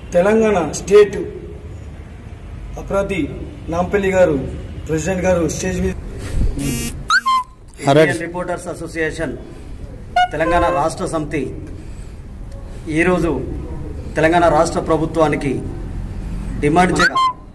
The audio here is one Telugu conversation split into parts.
తెలంగాణ స్టేట్ అప్రాతి నాంపల్లి గారు ప్రెసిడెంట్ గారు స్టేజ్ మీద ఇండియన్ రిపోర్టర్స్ అసోసియేషన్ తెలంగాణ రాష్ట్ర సమితి ఈరోజు తెలంగాణ రాష్ట్ర ప్రభుత్వానికి డిమాండ్ చే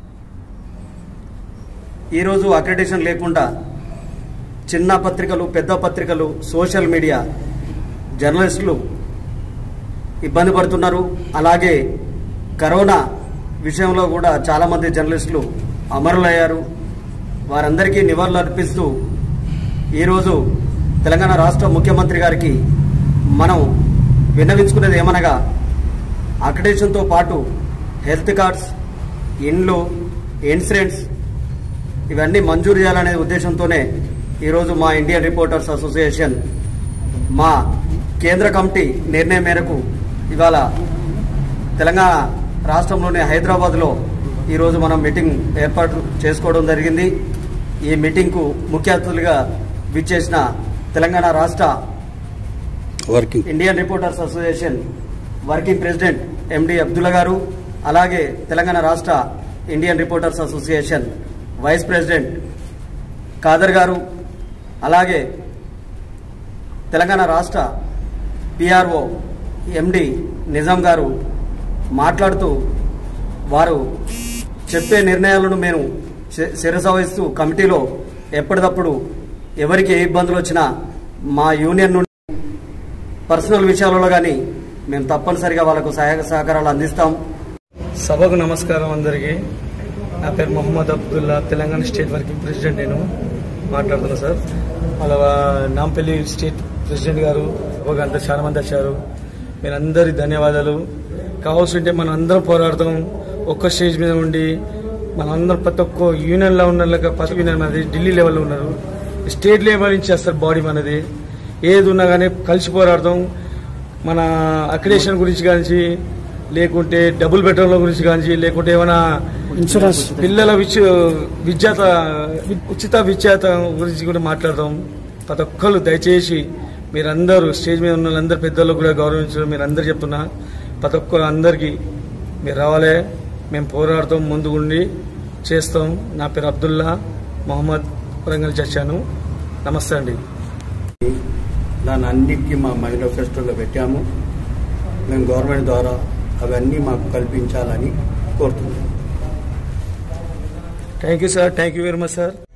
ఈరోజు అక్రిడేషన్ లేకుండా చిన్న పత్రికలు పెద్ద పత్రికలు సోషల్ మీడియా జర్నలిస్టులు ఇబ్బంది పడుతున్నారు అలాగే కరోనా విషయంలో కూడా చాలామంది జర్నలిస్టులు అమరులయ్యారు వారందరికీ నివాళులు అర్పిస్తూ ఈరోజు తెలంగాణ రాష్ట్ర ముఖ్యమంత్రి గారికి మనం విన్నవించుకునేది ఏమనగా అక్రిడేషన్తో పాటు హెల్త్ కార్డ్స్ ఇండ్లు ఇన్సూరెన్స్ ఇవన్నీ మంజూరు చేయాలనే ఉద్దేశంతోనే ఈరోజు మా ఇండియన్ రిపోర్టర్స్ అసోసియేషన్ మా కేంద్ర కమిటీ నిర్ణయం మేరకు ఇవాళ తెలంగాణ రాష్ట్రంలోని హైదరాబాద్లో ఈరోజు మనం మీటింగ్ ఏర్పాటు చేసుకోవడం జరిగింది ఈ మీటింగ్కు ముఖ్య అతిథులుగా విచ్చేసిన తెలంగాణ రాష్ట్ర working Indian reporters association working president MD Abdullah garu అలాగే తెలంగాణ రాష్ట్ర Indian reporters association vice president Khader garu అలాగే తెలంగాణ రాష్ట్ర పిఆర్ఓ ఎండి నిజాం గారు మాట్లాడుతూ వారు చెప్పే నిర్ణయాలను మేము శి- శిరసవహిస్తూ కమిటీలో ఎప్పటికప్పుడు ఎవరికి ఏ ఇబ్బందులు వచ్చినా మా యూనియన్ నుండి పర్సనల్ విషయాలలో కానీ మేము తప్పనిసరిగా వాళ్ళకు సహాయ సహకారాలు అందిస్తాం సభకు నమస్కారం అందరికీ నా పేరు Mohammed Abdullah Telangana state working president నేను మాట్లాడుతున్నా సార్ అలా నాంపల్లి స్టేట్ ప్రెసిడెంట్ గారు ఒక అంతా చాలా మంది వచ్చారు మీరందరి ధన్యవాదాలు కావాల్సి ఉంటే మనం అందరం పోరాడతాం ఒక్క స్టేజ్ మీద ఉండి మనం అందరం ప్రతి ఒక్క యూనియన్లో ఉన్న వాళ్ళకి ఫస్ట్ యూనియన్ మనది ఢిల్లీ లెవెల్లో ఉన్నారు స్టేట్ లెవెల్ నుంచి చేస్తారు బాడీ మనది ఏది ఉన్నా కానీ కలిసి పోరాడతాం మన అక్రిడేషన్ గురించి కానీ లేకుంటే డబుల్ బెడ్రూమ్ల గురించి కానీ లేకుంటే ఏమైనా ఇన్సూరెన్స్ పిల్లల విద్య విద్యాత ఉచిత విద్యాత గురించి కూడా మాట్లాడదాం ప్రతి ఒక్కరు దయచేసి మీరందరూ స్టేజ్ మీద ఉన్న వాళ్ళందరూ పెద్దలకు కూడా గౌరవించడం మీరు అందరు చెప్తున్నా ప్రతి ఒక్కరు అందరికీ మీరు రావాలే మేము పోరాడతాం ముందుగుండి చేస్తాం నా పేరు అబ్దుల్లా మొహమ్మద్ వరంగల్ చచ్చాను నమస్తే అండి దాని అన్నిటికీ మా మేనిఫెస్టోలో పెట్టాము మేము గవర్నమెంట్ ద్వారా అవన్నీ మాకు కల్పించాలని కోరుతున్నాం thank you sir thank you very much sir